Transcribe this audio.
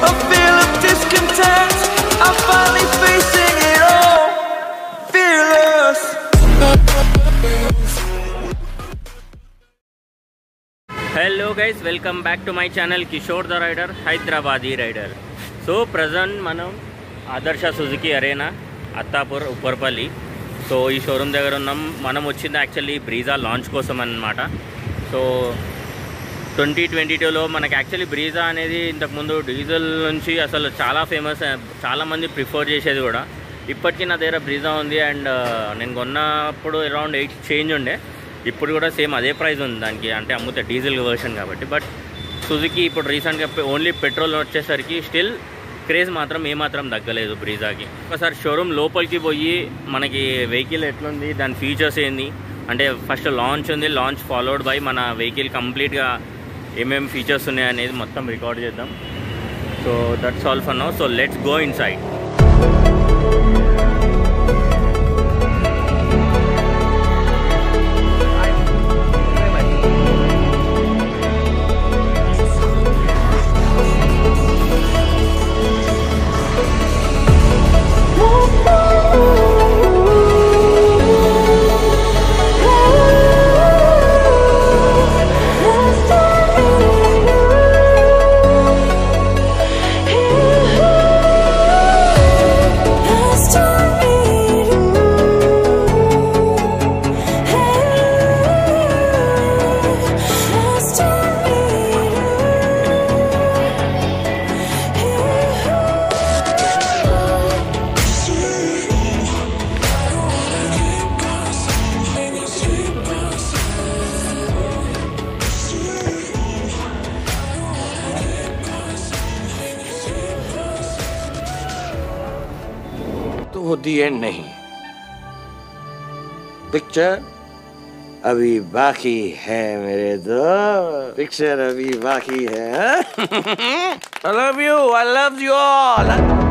a feel of discontent. I'm finally facing it all. Fearless. Hello guys welcome back to my channel Kishore the rider Hyderabadi rider so present మనం Adarsha Suzuki arena Attapur Upparpally so ఈ showroom దగ్గర ఉన్నాం మనం వచ్చింది actually Brezza launch కోసం అన్నమాట so twenty twenty టూలో మనకి యాక్చువల్లీ బ్రీజా అనేది ఇంతకుముందు డీజిల్ నుంచి అసలు చాలా ఫేమస్ చాలామంది ప్రిఫర్ చేసేది కూడా ఇప్పటికీ నా దగ్గర బ్రీజా ఉంది అండ్ నేను కొన్నప్పుడు అరౌండ్ ఎయిట్ చేంజ్ ఉండే ఇప్పుడు కూడా సేమ్ అదే ప్రైస్ ఉంది దానికి అంటే అమ్ముతే డీజిల్ వర్షన్ కాబట్టి బట్ సుజుకి ఇప్పుడు రీసెంట్గా ఓన్లీ పెట్రోల్ వచ్చేసరికి స్టిల్ క్రేజ్ మాత్రం ఏమాత్రం తగ్గలేదు బ్రీజాకి ఒకసారి షోరూమ్ లోపలికి పోయి మనకి వెహికల్ ఎట్లుంది దాని ఫీచర్స్ ఏంది అంటే ఫస్ట్ లాంచ్ ఉంది లాంచ్ ఫాలోడ్ బై మన వెహికల్ కంప్లీట్గా ఏమేమి ఫీచర్స్ ఉన్నాయి అనేది మొత్తం రికార్డ్ చేద్దాం so that's all for now so let's go inside तो वो दी एंड नहीं पिक्चर अभी बाकी है मेरे दो पिक्चर अभी बाकी है I love you I love you all